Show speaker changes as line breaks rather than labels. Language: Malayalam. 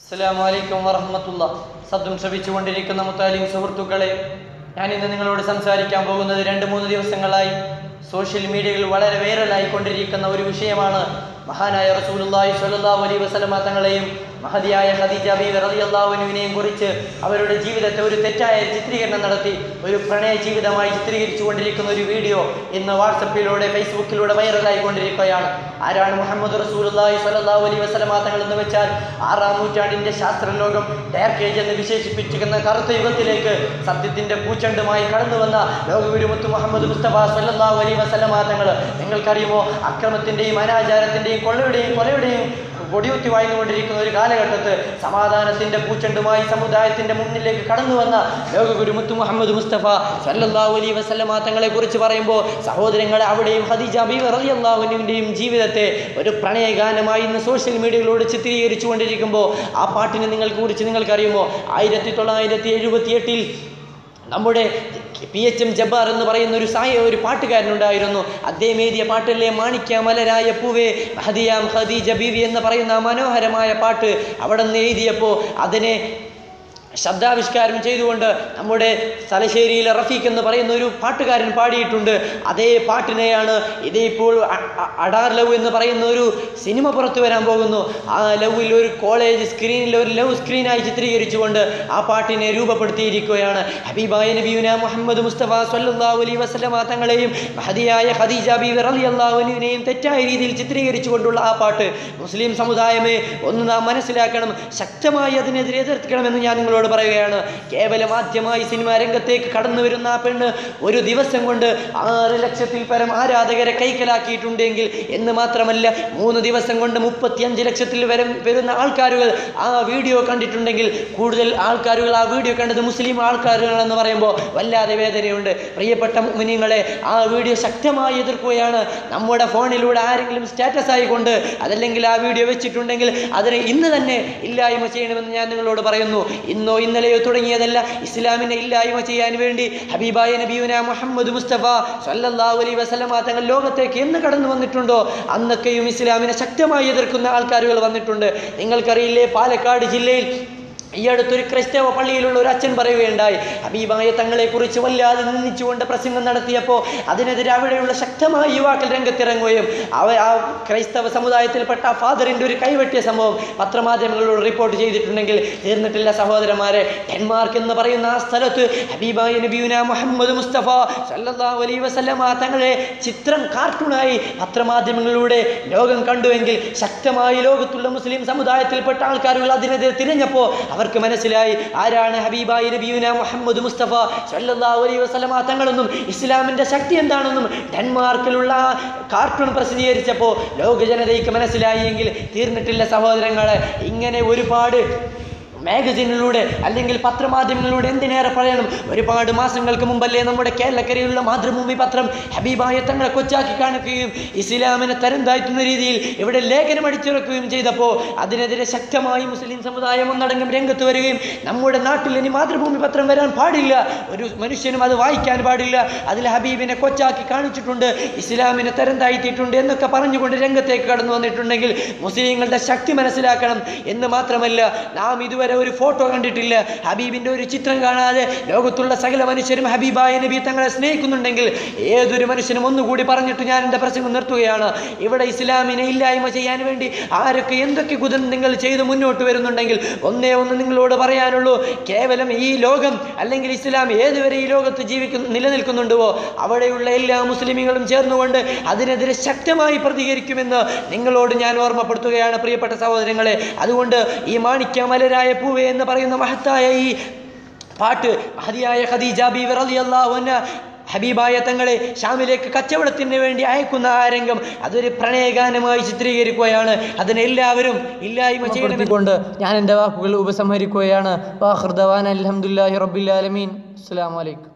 അസ്സലാമു അലൈക്കും വറഹമത്തുള്ള ശബ്ദം ശ്രവിച്ചുകൊണ്ടിരിക്കുന്ന മുത്താലിം സുഹൃത്തുക്കളെ ഞാൻ ഇന്ന് നിങ്ങളോട് സംസാരിക്കാൻ പോകുന്നത് രണ്ട് മൂന്ന് ദിവസങ്ങളായി സോഷ്യൽ മീഡിയയിൽ വളരെ വൈറലായിക്കൊണ്ടിരിക്കുന്ന ഒരു വിഷയമാണ് മഹാനായ റസൂലുള്ളാഹി സ്വല്ലല്ലാഹു അലൈഹി വസല്ലമ തങ്ങളെയും മഹതിയായ ഖദീജ ബീവി റളിയല്ലാഹു അൻഹുവിനെയും കുറിച്ച് അവരുടെ ജീവിതത്തെ ഒരു തെറ്റായ ചിത്രീകരണം നടത്തി ഒരു പ്രണയ ജീവിതമായി ചിത്രീകരിച്ചു കൊണ്ടിരിക്കുന്ന ഒരു വീഡിയോ ഇന്ന് വാട്സപ്പിലൂടെ ഫേസ്ബുക്കിലൂടെ വൈറലായി കൊണ്ടിരിക്കുകയാണ് ആരാണ് മുഹമ്മദ് റസൂലുള്ളാഹി സ്വല്ലല്ലാഹു അലൈഹി വസല്ലമ തങ്ങൾ എന്ന് വെച്ചാൽ ആറാം നൂറ്റാണ്ടിന്റെ ശാസ്ത്രലോകം ഡയർക്ക് ഏജ് എന്ന് വിശേഷിപ്പിച്ചിരിക്കുന്ന കറുത്ത യുഗത്തിലേക്ക് സത്യത്തിന്റെ പൂച്ചണ്ടുമായി കടന്നു വന്ന ലോകഗുരുമുത്ത് മുഹമ്മദ് മുസ്തഫ സ്വല്ലല്ലാഹു അലൈഹി വസല്ലമ തങ്ങൾ നിങ്ങൾക്കറിയുമോ അക്രമത്തിന്റെയും അനാചാരത്തിന്റെയും കൊള്ളയുടെയും കൊലയുടെയും പൊടിയുത്തി വായിന്നുകൊണ്ടിരിക്കുന്ന ഒരു കാലഘട്ടത്ത് സമാധാനത്തിന്റെ പൂച്ചണ്ടുമായി സമുദായത്തിന്റെ മുന്നിലേക്ക് കടന്നു വന്ന ലോകഗുരു മുത്തു മുഹമ്മദ് മുസ്തഫ സല്ലല്ലാഹു അലൈഹി വസല്ലമ തങ്ങളെ കുറിച്ച് പറയുമ്പോൾ സഹോദരങ്ങളെ അവിടെയും ഖദീജ ബീവി റളിയല്ലാഹുവിൻ്റെയും ജീവിതത്തെ ഒരു പ്രണയഗാനമായി ഇന്ന് സോഷ്യൽ മീഡിയകളിലൂടെ ചിത്രീകരിച്ചു കൊണ്ടിരിക്കുമ്പോൾ ആ പാട്ടിനെ നിങ്ങൾക്ക് കുറിച്ച് നിങ്ങൾക്കറിയുമോ ആയിരത്തി തൊള്ളായിരത്തി എഴുപത്തി എട്ടിൽ നമ്മുടെ പി എച്ച് എം ജബ്ബാർ എന്ന് പറയുന്ന ഒരു സായ ഒരു പാട്ടുകാരനുണ്ടായിരുന്നു അദ്ദേഹം എഴുതിയ പാട്ടല്ലേ മാണിക്യ മലരായ പൂവേ ഹദിയാം ഖദീജ ബീവി എന്ന് പറയുന്ന ആ മനോഹരമായ പാട്ട് അവിടെ നിന്ന് എഴുതിയപ്പോൾ അതിനെ ശബ്ദാവിഷ്കാരം ചെയ്തുകൊണ്ട് നമ്മുടെ തലശ്ശേരിയിലെ റഫീഖ് എന്ന് പറയുന്ന ഒരു പാട്ടുകാരൻ പാടിയിട്ടുണ്ട് അതേ പാട്ടിനെയാണ് ഇതേ ഇപ്പോൾ അ- അ- അഡാർ ലവ് എന്ന് പറയുന്ന ഒരു സിനിമ പുറത്തു വരാൻ പോകുന്നു ആ ലവിൽ ഒരു കോളേജ് സ്ക്രീനിൽ ഒരു ലവ് സ്ക്രീനായി ചിത്രീകരിച്ചുകൊണ്ട് ആ പാട്ടിനെ രൂപപ്പെടുത്തിയിരിക്കുകയാണ് ഹബീബായ നബിയുന മുഹമ്മദ് മുസ്തഫ സല്ലല്ലാഹു അലൈഹി വസല്ലമ തങ്ങളെയും മഹദിയായ ഖദീജ ബീവി റളിയല്ലാഹു അൻഹുവിനെയും തെറ്റായ രീതിയിൽ ചിത്രീകരിച്ചുകൊണ്ടുള്ള ആ പാട്ട് മുസ്ലിം സമുദായമേ ഒന്ന് നാം മനസ്സിലാക്കണം ശക്തമായി അതിനെതിരെ എതിർക്കണമെന്ന് ഞാൻ നിങ്ങളോട് പറയുകയാണ് കേവലം ആദ്യമായി സിനിമാ രംഗത്തേക്ക് കടന്നു വരുന്ന ആ പെണ്ണ് ഒരു ദിവസം കൊണ്ട് ആറ് ലക്ഷത്തിൽ പരം ആരാധകരെ കൈക്കലാക്കിയിട്ടുണ്ടെങ്കിൽ എന്ന് മാത്രമല്ല മൂന്ന് ദിവസം കൊണ്ട് മുപ്പത്തിയഞ്ച് ലക്ഷത്തിൽ വരും വരുന്ന ആൾക്കാരുകൾ ആ വീഡിയോ കണ്ടിട്ടുണ്ടെങ്കിൽ കൂടുതൽ ആൾക്കാരുകൾ ആ വീഡിയോ കണ്ടത് മുസ്ലിം ആൾക്കാരുകൾ എന്ന് പറയുമ്പോൾ വല്ലാതെ വേദനയുണ്ട് പ്രിയപ്പെട്ട മുനിങ്ങളെ ആ വീഡിയോ ശക്തമായി എതിർക്കുകയാണ് നമ്മുടെ ഫോണിലൂടെ ആരെങ്കിലും സ്റ്റാറ്റസ് ആയിക്കൊണ്ട് അതല്ലെങ്കിൽ ആ വീഡിയോ വെച്ചിട്ടുണ്ടെങ്കിൽ അതിനെ ഇന്ന് തന്നെ ഇല്ലായ്മ ചെയ്യണമെന്ന് ഞാൻ നിങ്ങളോട് പറയുന്നു ഇന്നോ ഇന്നലെയോ തുടങ്ങിയതല്ല ഇസ്ലാമിനെ ഇല്ലായ്മ ചെയ്യാൻ വേണ്ടി ഹബീബായ നബിയുന മുഹമ്മദ് മുസ്തഫ സല്ലല്ലാഹു അലൈഹി വസല്ലമ തങ്ങൾ ലോകത്തേക്ക് എന്ന് കടന്നു വന്നിട്ടുണ്ടോ അന്നൊക്കെയും ഇസ്ലാമിനെ ശക്തമായി എതിർക്കുന്ന ആൾക്കാരുകൾ വന്നിട്ടുണ്ട് നിങ്ങൾക്കറിയില്ലേ പാലക്കാട് ജില്ലയിൽ ഈ അടുത്തൊരു ക്രൈസ്തവ പള്ളിയിലുള്ള ഒരു അച്ഛൻ പറയുകയുണ്ടായി ഹബീബായ തങ്ങളെക്കുറിച്ച് വല്ലാതെ നിന്ദിച്ചുകൊണ്ട് പ്രസംഗം നടത്തിയപ്പോൾ അതിനെതിരെ അവിടെയുള്ള ശക്തമായ യുവാക്കൾ രംഗത്തിറങ്ങുകയും അവ ആ ക്രൈസ്തവ സമുദായത്തിൽപ്പെട്ട ആ ഫാദറിൻ്റെ ഒരു കൈവെട്ടിയ സംഭവം പത്രമാധ്യമങ്ങളോട് റിപ്പോർട്ട് ചെയ്തിട്ടുണ്ടെങ്കിൽ തീർന്നിട്ടില്ല സഹോദരന്മാരെ ഡെൻമാർക്ക് എന്ന് പറയുന്ന ആ സ്ഥലത്ത് ഹബീബായ നബിയുന മുഹമ്മദ് മുസ്തഫ സല്ലല്ലാഹു അലൈഹി വസല്ലമ തങ്ങളെ ചിത്രം കാർട്ടൂണായി പത്രമാധ്യമങ്ങളിലൂടെ ലോകം കണ്ടുവെങ്കിൽ ശക്തമായി ലോകത്തുള്ള മുസ്ലിം സമുദായത്തിൽപ്പെട്ട ആൾക്കാരുകൾ അതിനെതിരെ തിരഞ്ഞപ്പോൾ അവർക്ക് മനസ്സിലായി ആരാണ് ഹബീബായി നബിയുന മുഹമ്മദ് മുസ്തഫ സല്ലല്ലാഹു അലൈഹി വസല്ലമ തങ്ങളെന്നും ഇസ്ലാമിൻ്റെ ശക്തി എന്താണെന്നും ഡെൻമാർക്കിലുള്ള ആ കാർട്ടൂൺ പ്രസിദ്ധീകരിച്ചപ്പോൾ ലോക ജനതയ്ക്ക് മനസ്സിലായി എങ്കിൽ തീർന്നിട്ടില്ല സഹോദരങ്ങളെ ഇങ്ങനെ ഒരുപാട് മാഗസിനിലൂടെ അല്ലെങ്കിൽ പത്രമാധ്യമങ്ങളിലൂടെ എന്തിനേറെ പറയണം ഒരുപാട് മാസങ്ങൾക്ക് മുമ്പല്ലേ നമ്മുടെ കേരളക്കരയിലുള്ള മാതൃഭൂമി പത്രം ഹബീബായ തങ്ങളെ കൊച്ചാക്കി കാണിക്കുകയും ഇസ്ലാമിനെ തരം താഴ്ത്തുന്ന രീതിയിൽ ഇവിടെ ലേഖനം അടിച്ചിറക്കുകയും ചെയ്തപ്പോൾ അതിനെതിരെ ശക്തമായി മുസ്ലിം സമുദായം ഒന്നടങ്കം രംഗത്ത് വരികയും നമ്മുടെ നാട്ടിൽ ഇനി മാതൃഭൂമി പത്രം വരാൻ പാടില്ല ഒരു മനുഷ്യനും അത് വായിക്കാൻ പാടില്ല അതിൽ ഹബീബിനെ കൊച്ചാക്കി കാണിച്ചിട്ടുണ്ട് ഇസ്ലാമിനെ തരം താഴ്ത്തിയിട്ടുണ്ട് എന്നൊക്കെ പറഞ്ഞുകൊണ്ട് രംഗത്തേക്ക് കടന്നു വന്നിട്ടുണ്ടെങ്കിൽ മുസ്ലിങ്ങളുടെ ശക്തി മനസ്സിലാക്കണം എന്ന് മാത്രമല്ല നാം ഇതുവരെ ഒരു ഫോട്ടോ കണ്ടിട്ടില്ല ഹബീബിൻ്റെ ഒരു ചിത്രം കാണാതെ ലോകത്തുള്ള സകല മനുഷ്യരും ഹബീബായ നബി തങ്ങളെ സ്നേഹിക്കുന്നുണ്ടെങ്കിൽ ഏതൊരു മനുഷ്യനും ഒന്നുകൂടി പറഞ്ഞിട്ട് ഞാൻ എൻ്റെ പ്രസംഗം നിർത്തുകയാണ് ഇവിടെ ഇസ്ലാമിനെ ഇല്ലായ്മ ചെയ്യാൻ വേണ്ടി ആരൊക്കെ എന്തൊക്കെ കുതന്ത്രങ്ങൾ ചെയ്ത് മുന്നോട്ട് വരുന്നുണ്ടെങ്കിൽ ഒന്നേ ഒന്ന് നിങ്ങളോട് പറയാനുള്ളൂ കേവലം ഈ ലോകം അല്ലെങ്കിൽ ഇസ്ലാം ഏതുവരെ ഈ ലോകത്ത് ജീവിക്കുന്നു നിലനിൽക്കുന്നുണ്ടോ അവിടെയുള്ള എല്ലാ മുസ്ലിമുകളും ചേർന്നുകൊണ്ട് അതിനെതിരെ ശക്തമായി പ്രതികരിക്കുമെന്ന് നിങ്ങളോട് ഞാൻ ഓർമ്മപ്പെടുത്തുകയാണ് പ്രിയപ്പെട്ട സഹോദരങ്ങളെ അതുകൊണ്ട് ഈ മാണിക്യമലരായ പൂവേ എന്ന് പറയുന്ന മഹത്തായ ഈ പാട്ട് മഹതിയായ ഖദീജ ബീവി റളിയല്ലാഹു അൻഹ ഹബീബായ തങ്ങളെ ഷാമിലേക്ക് കച്ചവടത്തിന് വേണ്ടി അയക്കുന്ന ആ രംഗം അതൊരു പ്രണയഗാനമായി ചിത്രീകരിക്കുകയാണ് അതിനെല്ലാവരും ഇല്ലായ്മ ചെയ്യണമെന്നുകൊണ്ട് ഞാൻ എൻ്റെ വാക്കുകൾ ഉപസംഹരിക്കുകയാണ് വാഹൃദവാൻ അലഹമുല്ലാഹി റബ്ബിൽ ആലമീൻ അസ്സാം വലൈക്കും